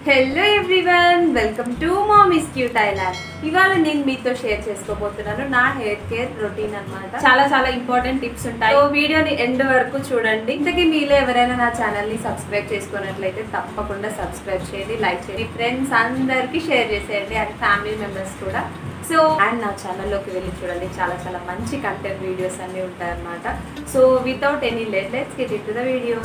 Hello everyone welcome to మామీస్ క్యూ Thailand ఇవాళ నేను మీతో షేర్ చేసుకోబోతున్నాను నా హెయిర్ కేర్ రొటీన్ అన్నమాట చాలా చాలా ఇంపార్టెంట్ టిప్స్ ఉంటాయి సో వీడియోని ఎండ్ వరకు చూడండి ఇంతకీ మీలో ఎవరైనా నా ఛానల్ ని సబ్స్క్రైబ్ చేసుకున్నట్లయితే తప్పకుండా సబ్స్క్రైబ్ చేయండి లైక్ చేయండి ఫ్రెండ్స్ అందరికీ షేర్ చేసేయండి అండ్ ఫ్యామిలీ మెంబర్స్ కూడా సో అండ్ నా ఛానల్లోకి వెళ్ళి చూడండి చాలా చాలా మంచి కంటెంట్ వీడియోస్ అన్నీ ఉంటాయన్నమాట so without any let let's get it the video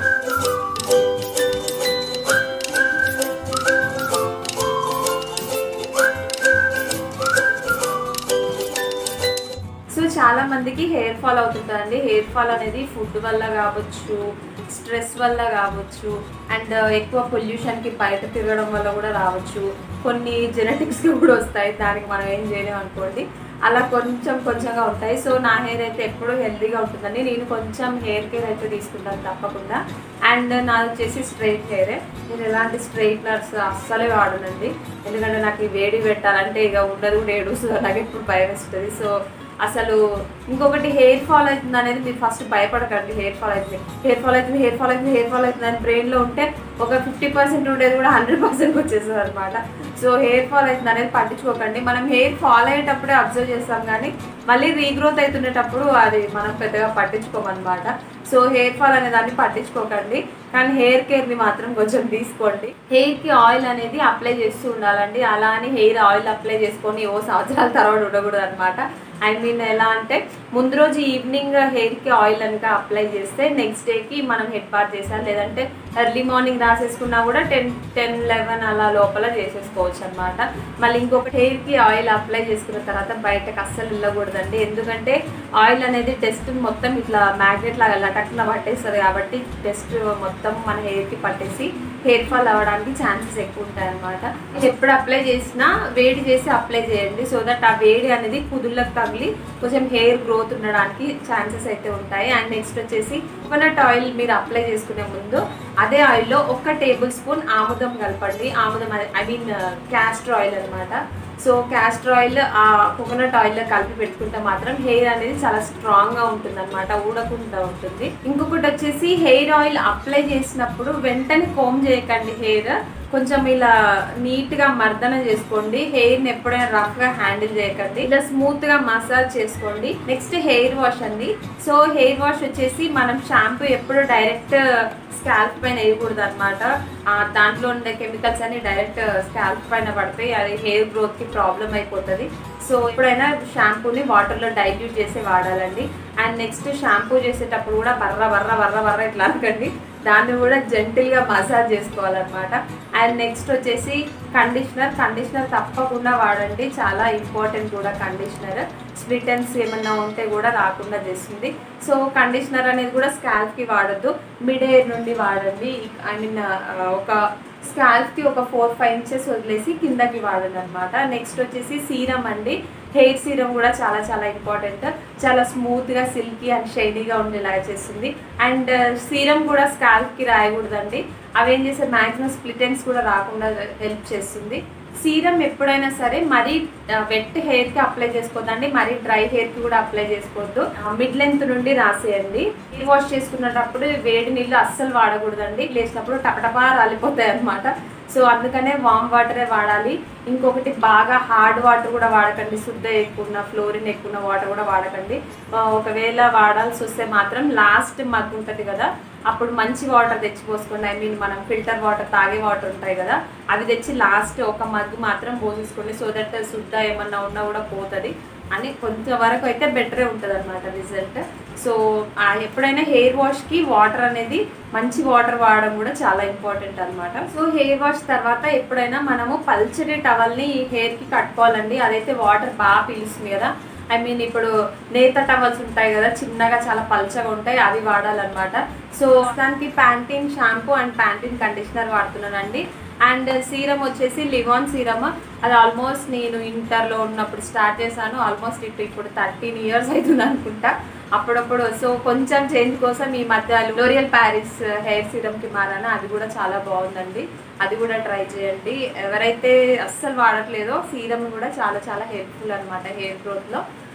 so చాలా మందికి హెయిర్ ఫాల్ అవుతుంటుందండి హెయిర్ ఫాల్ అనేది ఫుడ్ వల్ల కావచ్చు స్ట్రెస్ వల్ల కావచ్చు అండ్ ఎక్కువ పొల్యూషన్కి బయట తిరగడం వల్ల కూడా రావచ్చు కొన్ని జెనెటిక్స్కి కూడా వస్తాయి దానికి మనం ఏం చేయలేం అనుకోండి అలా కొంచెం కొంచెంగా ఉంటాయి సో నా హెయిర్ అయితే ఎప్పుడూ హెల్తీగా ఉంటుందండి నేను కొంచెం హెయిర్ కేర్ అయితే తీసుకుంటాను తప్పకుండా అండ్ నాది వచ్చేసి స్ట్రైట్ హెయిరే నేను ఎలాంటి స్ట్రైట్నర్స్ అస్సలే వాడనండి ఎందుకంటే నాకు ఈ వేడి పెట్టాలంటే ఇక ఉండదు కూడా ఏడుస్తుంది నాకు ఎప్పుడు భయం వేస్తుంది సో అసలు ఇంకొకటి హెయిర్ ఫాల్ అవుతుంది అనేది మీరు ఫస్ట్ భయపడకండి హెయిర్ ఫాల్ అవుతుంది హెయిర్ ఫాల్ అవుతుంది హెయిర్ ఫాల్ అవుతుంది హెయిర్ ఫాల్ అవుతుంది అని బ్రెయిన్లో ఉంటే ఒక ఫిఫ్టీ పర్సెంట్ ఉండేది కూడా హండ్రెడ్ పర్సెంట్ వచ్చేస్తుంది అనమాట సో హెయిర్ ఫాల్ అవుతుంది అనేది పట్టించుకోకండి మనం హెయిర్ ఫాల్ అయ్యేటప్పుడే అబ్జర్వ్ చేస్తాం కానీ మళ్ళీ రీగ్రోత్ అవుతుండేటప్పుడు అది మనం పెద్దగా పట్టించుకోమన్నమాట సో హెయిర్ ఫాల్ అనే దాన్ని పట్టించుకోకండి కానీ హెయిర్ కేర్ని మాత్రం కొంచెం తీసుకోండి హెయిర్కి ఆయిల్ అనేది అప్లై చేస్తూ ఉండాలండి అలా అని హెయిర్ ఆయిల్ అప్లై చేసుకొని ఓ సంవత్సరాల తర్వాత ఉండకూడదు అనమాట ఐ మీన్ ఎలా అంటే ముందు రోజు ఈవినింగ్ హెయిర్కి ఆయిల్ కనుక అప్లై చేస్తే నెక్స్ట్ డేకి మనం హెడ్ బాత్ చేసాం లేదంటే ఎర్లీ మార్నింగ్ రాసేసుకున్నా కూడా టెన్ టెన్ లెవెన్ అలా లోపల చేసేసుకోవచ్చు అనమాట మళ్ళీ ఇంకొక హెయిర్కి ఆయిల్ అప్లై చేసుకున్న తర్వాత బయటకు అస్సలు వెళ్ళకూడదండి ఎందుకంటే ఆయిల్ అనేది టెస్ట్ మొత్తం ఇట్లా మ్యాగ్నెట్ లాగా లటక్లా పట్టేస్తుంది కాబట్టి టెస్ట్ మొత్తం మన హెయిర్కి పట్టేసి హెయిర్ ఫాల్ అవ్వడానికి ఛాన్సెస్ ఎక్కువ ఉంటాయి అనమాట ఎప్పుడు అప్లై చేసినా వేడి చేసి అప్లై చేయండి సో దట్ ఆ వేడి అనేది కుదుళ్ళకు తగిలి కొంచెం హెయిర్ గ్రోత్ ఉండడానికి ఛాన్సెస్ అయితే ఉంటాయి అండ్ నెక్స్ట్ వచ్చేసి కోకోనట్ ఆయిల్ మీరు అప్లై చేసుకునే ముందు అదే ఆయిల్లో ఒక టేబుల్ స్పూన్ ఆముదం కలపండి ఆముదం ఐ మీన్ క్యాస్టర్ ఆయిల్ అనమాట సో క్యాస్టర్ ఆయిల్ ఆ కోకోనట్ ఆయిల్ కలిపి పెట్టుకుంటే మాత్రం హెయిర్ అనేది చాలా స్ట్రాంగ్ గా ఉంటుంది అనమాట ఊడకుండా ఉంటుంది ఇంకొకటి వచ్చేసి హెయిర్ ఆయిల్ అప్లై చేసినప్పుడు వెంటనే కోమ్ చేయకండి హెయిర్ కొంచెం ఇలా నీట్ గా మర్దన చేసుకోండి హెయిర్ ని ఎప్పుడైనా రఫ్ గా హ్యాండిల్ చేయకండి ఇలా స్మూత్ గా మసాజ్ చేసుకోండి నెక్స్ట్ హెయిర్ వాష్ అండి సో హెయిర్ వాష్ వచ్చేసి మనం షాంపూ ఎప్పుడు డైరెక్ట్ స్కాల్ప్ పైన వేయకూడదు అనమాట దాంట్లో ఉండే కెమికల్స్ అన్ని డైరెక్ట్ స్కాల్ప్ పైన పడిపోయి అది హెయిర్ గ్రోత్ కి ప్రాబ్లం అయిపోతుంది సో ఎప్పుడైనా షాంపూని వాటర్లో డైల్యూట్ చేసి వాడాలండి అండ్ నెక్స్ట్ షాంపూ చేసేటప్పుడు కూడా బర్ర బర్ర బర్ర బర్ర ఇట్లా అనకండి దాన్ని కూడా జెంటిల్గా మసాజ్ చేసుకోవాలన్నమాట అండ్ నెక్స్ట్ వచ్చేసి కండిషనర్ కండిషనర్ తప్పకుండా వాడండి చాలా ఇంపార్టెంట్ కూడా కండిషనర్ స్ప్లిటన్స్ ఏమన్నా ఉంటే కూడా రాకుండా చేస్తుంది సో కండిషనర్ అనేది కూడా స్కాల్ప్కి వాడద్దు మిడ్ హెయిర్ నుండి వాడండి ఐ మీన్ ఒక స్కాల్ప్కి ఒక ఫోర్ ఫైవ్ ఇంచెస్ వదిలేసి కిందకి వాడండి అనమాట నెక్స్ట్ వచ్చేసి సీరం అండి హెయిర్ సీరం కూడా చాలా చాలా ఇంపార్టెంట్ చాలా స్మూత్గా సిల్కీ అండ్ షైనీగా ఉండేలా చేస్తుంది అండ్ సీరం కూడా స్కాల్ప్కి రాయకూడదండి అవి ఏం చేస్తే మ్యాక్సిమం స్ప్లిటెన్స్ కూడా రాకుండా హెల్ప్ చేస్తుంది సీరం ఎప్పుడైనా సరే మరీ వెట్ హెయిర్కి అప్లై చేసుకోవద్దండి మరీ డ్రై హెయిర్కి కూడా అప్లై చేసుకోవద్దు మిడ్ లెంత్ నుండి రాసేయండి హెయిర్ వాష్ చేసుకునేటప్పుడు వేడి నీళ్ళు అస్సలు వాడకూడదండి లేచినప్పుడు టపటపా రాలిపోతాయి అనమాట సో అందుకనే వామ్ వాటరే వాడాలి ఇంకొకటి బాగా హార్డ్ వాటర్ కూడా వాడకండి శుద్ధ ఎక్కువ ఉన్న ఫ్లోరిన్ ఎక్కువ ఉన్న వాటర్ కూడా వాడకండి ఒకవేళ వాడాల్సి వస్తే మాత్రం లాస్ట్ మగ్ ఉంటుంది కదా అప్పుడు మంచి వాటర్ తెచ్చి పోసుకోండి ఐ మీన్ మనం ఫిల్టర్ వాటర్ తాగే వాటర్ ఉంటాయి కదా అవి తెచ్చి లాస్ట్ ఒక మగ్ మాత్రం పోసేసుకోండి సో దట్ శుద్ధ ఏమన్నా ఉన్నా కూడా పోతుంది అని కొంచెం వరకు అయితే బెటరే ఉంటుంది అనమాట రిజల్ట్ సో ఎప్పుడైనా హెయిర్ వాష్కి వాటర్ అనేది మంచి వాటర్ వాడడం కూడా చాలా ఇంపార్టెంట్ అనమాట సో హెయిర్ వాష్ తర్వాత ఎప్పుడైనా మనము పల్చటి టవల్ని హెయిర్కి కట్టుకోవాలండి అదైతే వాటర్ బాగా పీలుస్తుంది కదా ఐ మీన్ ఇప్పుడు నేత టవల్స్ ఉంటాయి కదా చిన్నగా చాలా పల్చగా ఉంటాయి అవి వాడాలన్నమాట సో దానికి Pantene shampoo and Pantene conditioner వాడుతున్నానండి అండ్ సీరం వచ్చేసి లివాన్ సీరమ్ అది ఆల్మోస్ట్ నేను ఇంటర్లో ఉన్నప్పుడు స్టార్ట్ చేశాను ఆల్మోస్ట్ ఇప్పుడు ఇప్పుడు థర్టీన్ ఇయర్స్ అవుతుంది అనుకుంటా అప్పుడప్పుడు సో కొంచెం చేంజ్ కోసం ఈ మధ్య లోరియల్ ప్యారిస్ హెయిర్ సీరమ్కి మారాను అది కూడా చాలా బాగుందండి అది కూడా ట్రై చేయండి ఎవరైతే అస్సలు వాడట్లేదో సీరం కూడా చాలా చాలా హెల్ప్ఫుల్ అనమాట హెయిర్ గ్రోత్లో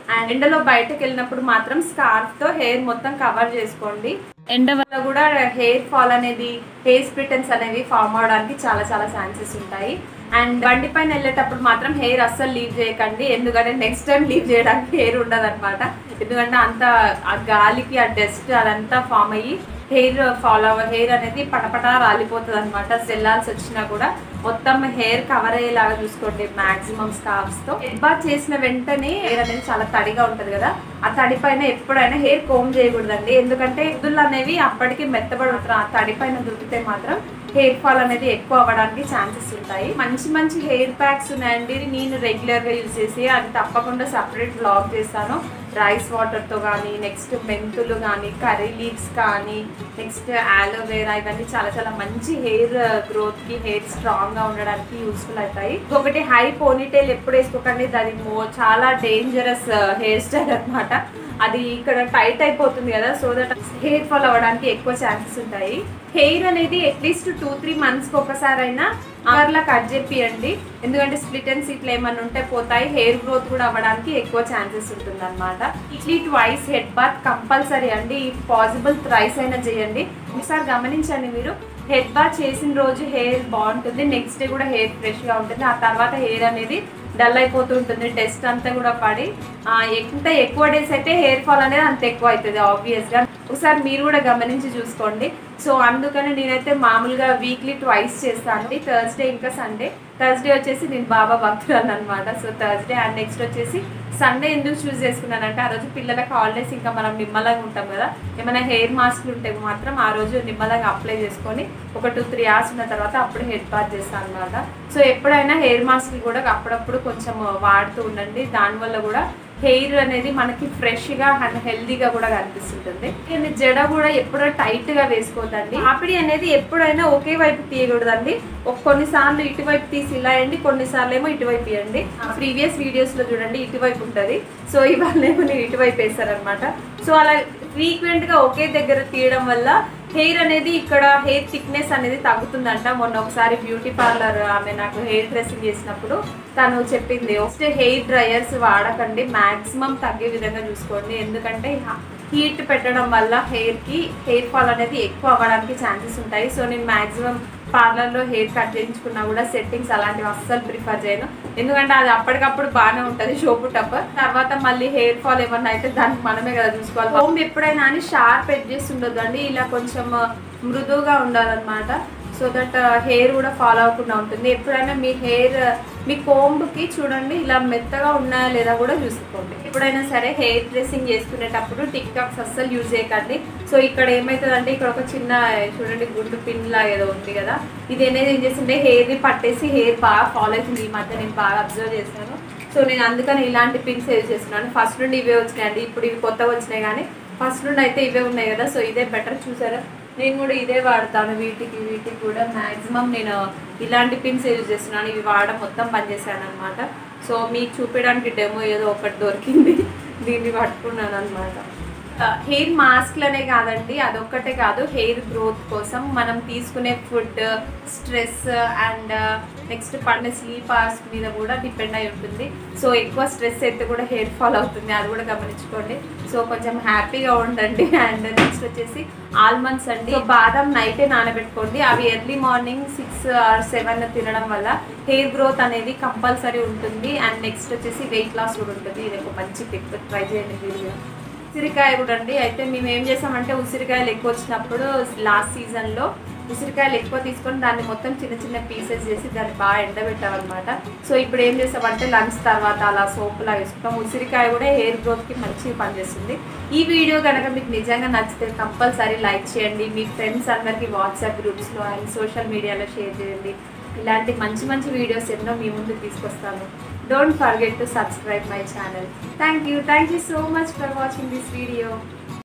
అండ్ ఎండలో బయటకు వెళ్ళినప్పుడు మాత్రం స్కార్ఫ్ తో హెయిర్ మొత్తం కవర్ చేసుకోండి ఎండ వల్ల కూడా హెయిర్ ఫాల్ అనేది హెయిర్ స్ప్లిటన్స్ అనేవి ఫామ్ అవడానికి చాలా చాలా ఛాన్సెస్ ఉంటాయి అండ్ బండి పైన వెళ్ళేటప్పుడు మాత్రం హెయిర్ అస్సలు లీవ్ చేయకండి ఎందుకంటే నెక్స్ట్ టైం లీవ్ చేయడానికి హెయిర్ ఉండదు అనమాట ఎందుకంటే అంత ఆ గాలికి ఆ డస్ట్ అదంతా ఫామ్ అయ్యి హెయిర్ ఫాల్ అవ హెయిర్ అనేది పటపట రాలిపోతుంది అనమాట సెల్లాల్సి వచ్చినా కూడా మొత్తం హెయిర్ కవర్ అయ్యేలాగా చూసుకోండి మాక్సిమం స్కార్ఫ్స్ తో హెడ్ బాత్ చేసిన వెంటనే హెయిర్ అనేది చాలా తడిగా ఉంటది కదా ఆ తడి పైన ఎప్పుడైనా హెయిర్ కోమ్ చేయకూడదండి ఎందుకంటే కుదుళ్ళు అనేవి అప్పటికి మెత్తబడుతారు ఆ తడి పైన దొరికితే మాత్రం హెయిర్ ఫాల్ అనేది ఎక్కువ అవ్వడానికి ఛాన్సెస్ ఉంటాయి మంచి మంచి హెయిర్ ప్యాక్స్ ఉన్నాయండి నేను రెగ్యులర్ గా యూజ్ చేసి అది తప్పకుండా సపరేట్ బ్లాగ్ చేస్తాను రైస్ వాటర్ తో కానీ నెక్స్ట్ మెంతులు కానీ కర్రీ లీవ్స్ కానీ నెక్స్ట్ ఆలోవేరా ఇవన్నీ చాలా చాలా మంచి హెయిర్ గ్రోత్ కి హెయిర్ స్ట్రాంగ్ గా ఉండడానికి యూస్ఫుల్ అవుతాయి ఒకటి హై పోనీటైల్ ఎప్పుడు వేసుకోకండి అది మో- చాలా డేంజరస్ హెయిర్ స్టైల్ అన్నమాట అది ఇక్కడ టైట్ అయిపోతుంది కదా సో దట్ హెయిర్ ఫాల్ అవ్వడానికి ఎక్కువ ఛాన్సెస్ ఉంటాయి హెయిర్ అనేది అట్లీస్ట్ టూ త్రీ మంత్స్కి ఒకసారి అయినా అవర్లా కట్ చేపియండి ఎందుకంటే స్ప్లిటన్స్ ఇట్లా ఏమైనా ఉంటే పోతాయి హెయిర్ గ్రోత్ కూడా అవ్వడానికి ఎక్కువ ఛాన్సెస్ ఉంటుంది అనమాట ఇట్లీ ట్వైస్ హెడ్ బాత్ కంపల్సరీ అండి పాసిబుల్ థ్రైస్ అయినా చేయండి ఒకసారి గమనించండి మీరు హెడ్ బాత్ చేసిన రోజు హెయిర్ బాగుంటుంది నెక్స్ట్ డే కూడా హెయిర్ ఫ్రెష్గా ఉంటుంది ఆ తర్వాత హెయిర్ అనేది డల్ అయిపోతుంటుంది టెస్ట్ అంతా కూడా పడి ఆ, ఎంత ఎక్కువ డేస్ అయితే హెయిర్ ఫాల్ అనేది అంత ఎక్కువ అవుతుంది ఆబ్వియస్గా ఒకసారి మీరు కూడా గమనించి చూసుకోండి సో అందుకని నేనైతే మామూలుగా వీక్లీ ట్వైస్ చేస్తాను థర్స్డే ఇంకా సండే థర్స్డే వచ్చేసి నేను బాబా భక్తురాలు అనమాట సో థర్స్డే అండ్ నెక్స్ట్ వచ్చేసి సండే ఎందుకు చూస్ చేసుకున్నానంటే ఆ రోజు పిల్లలకు హాలిడేస్ ఇంకా మనం నిమ్మలంగా ఉంటాం కదా ఏమైనా హెయిర్ మాస్క్లు ఉంటే మాత్రం ఆ రోజు నిమ్మలంగా అప్లై చేసుకొని ఒక టూ త్రీ అవర్స్ ఉన్న తర్వాత అప్పుడు హెడ్ బాత్ చేస్తాను అనమాట సో ఎప్పుడైనా హెయిర్ మాస్క్లు కూడా అప్పుడప్పుడు కొంచెం వాడుతూ ఉండండి దానివల్ల కూడా హెయిర్ అనేది మనకి ఫ్రెష్గా అండ్ హెల్దీగా కూడా కనిపిస్తుంటుంది అండ్ జడ కూడా ఎప్పుడో టైట్ గా వేసుకోవద్దండి ఆపిడి అనేది ఎప్పుడైనా ఒకే వైపు తీయకూడదండి ఒక కొన్నిసార్లు ఇటువైపు తీసి ఇలా వేయండి కొన్నిసార్లు ఏమో ఇటువైపు వేయండి ప్రీవియస్ వీడియోస్ లో చూడండి ఇటువైపు ఉంటది సో ఇవాళ ఏమో నేను ఇటువైపు వేస్తారనమాట సో అలా ఫ్రీక్వెంట్ గా ఒకే దగ్గర తీయడం వల్ల హెయిర్ అనేది ఇక్కడ హెయిర్ థిక్నెస్ అనేది తగ్గుతుందంట మొన్న ఒకసారి బ్యూటీ పార్లర్ ఆమె నాకు హెయిర్ డ్రెస్సింగ్ చేసినప్పుడు తను చెప్పింది ఒకటే హెయిర్ డ్రయర్స్ వాడకండి మాక్సిమం తగ్గే విధంగా చూసుకోండి ఎందుకంటే హీట్ పెట్టడం వల్ల హెయిర్ కి హెయిర్ ఫాల్ అనేది ఎక్కువ అవ్వడానికి ఛాన్సెస్ ఉంటాయి సో నేను మాక్సిమం పార్లర్లో హెయిర్ కట్ చేయించుకున్నా కూడా సెట్టింగ్స్ అలాంటివి అస్సలు ప్రిఫర్ చేయను ఎందుకంటే అది అప్పటికప్పుడు బాగానే ఉంటుంది షోపు టప్ తర్వాత మళ్ళీ హెయిర్ ఫాల్ ఏమన్నా అయితే దానికి మనమే కదా చూసుకోవాలి హోమ్ ఎప్పుడైనా అని షార్ప్ ఎడ్జెస్ ఉండొద్దు అండి ఇలా కొంచెం మృదువుగా ఉండాలన్నమాట సో దట్ హెయిర్ కూడా ఫాలో అవ్వకుండా ఉంటుంది ఎప్పుడైనా మీ హెయిర్ మీ కోంబుకి చూడండి ఇలా మెత్తగా ఉన్నాయా లేదా కూడా చూసుకోండి ఎప్పుడైనా సరే హెయిర్ డ్రెస్సింగ్ చేసుకునేటప్పుడు టిక్ టాక్స్ అస్సలు యూజ్ చేయకండి సో ఇక్కడ ఏమవుతుందంటే ఇక్కడ ఒక చిన్న చూడండి గుండు పిన్ లా ఏదో ఉంది కదా ఇది అనేది ఏం చేస్తుంటే హెయిర్ని పట్టేసి హెయిర్ బాగా ఫాలో అవుతుంది ఈ మధ్య నేను బాగా అబ్జర్వ్ చేశాను సో నేను అందుకని ఇలాంటి పిన్స్ యూజ్ చేస్తున్నాను ఫస్ట్ నుండి ఇవే వచ్చినాయండి ఇప్పుడు ఇవి కొత్తగా వచ్చినాయి కానీ ఫస్ట్ నుండి అయితే ఇవే ఉన్నాయి కదా సో ఇదే బెటర్ చూసారా నేను కూడా ఇదే వాడతాను వీటికి వీటికి కూడా మ్యాక్సిమం నేను ఇలాంటి పిన్స్ యూజ్ చేస్తున్నాను ఇవి వాడడం మొత్తం బంద్ చేశాను అనమాట సో మీకు చూపించడానికి డెమో ఏదో ఒకటి దొరికింది దీన్ని పట్టుకున్నాను అనమాట హెయిర్ మాస్క్లనే కాదండి అదొక్కటే కాదు హెయిర్ గ్రోత్ కోసం మనం తీసుకునే ఫుడ్ స్ట్రెస్ అండ్ నెక్స్ట్ పండే స్లీప్ అవర్స్ మీద కూడా డిపెండ్ అయి ఉంటుంది సో ఎక్కువ స్ట్రెస్ అయితే కూడా హెయిర్ ఫాల్ అవుతుంది అది కూడా గమనించుకోండి సో కొంచెం హ్యాపీగా ఉండండి అండ్ నెక్స్ట్ వచ్చేసి ఆల్మండ్స్ అండి సో బాదం నైటే నానబెట్టుకోండి అవి early morning six or seven తినడం వల్ల హెయిర్ గ్రోత్ అనేది కంపల్సరీ ఉంటుంది అండ్ నెక్స్ట్ వచ్చేసి వెయిట్ లాస్ కూడా ఉంటుంది ఇది ఒక మంచి టిప్ ట్రై చేయండి మీరు కూడా. ఉసిరికాయ కూడా అండి అయితే మేము ఏం చేసామంటే ఉసిరికాయలు ఎక్కువ వచ్చినప్పుడు లాస్ట్ సీజన్లో ఉసిరికాయలు ఎక్కువ తీసుకొని దాన్ని మొత్తం చిన్న చిన్న పీసెస్ చేసి దాన్ని బాగా ఎండబెట్టామన్నమాట సో ఇప్పుడు ఏం చేస్తామంటే లంచ్ తర్వాత అలా సోపులా వేసుకుంటాం ఉసిరికాయ కూడా హెయిర్ గ్రోత్కి మంచిగా పనిచేస్తుంది ఈ వీడియో కనుక మీకు నిజంగా నచ్చితే కంపల్సరీ లైక్ చేయండి మీ ఫ్రెండ్స్ అందరికీ వాట్సాప్ గ్రూప్స్లో అండ్ సోషల్ మీడియాలో షేర్ చేయండి ఇలాంటి మంచి మంచి వీడియోస్ ఎన్నో మీ ముందుకు తీసుకొస్తాను don't forget to subscribe my channel thank you thank you so much for watching this video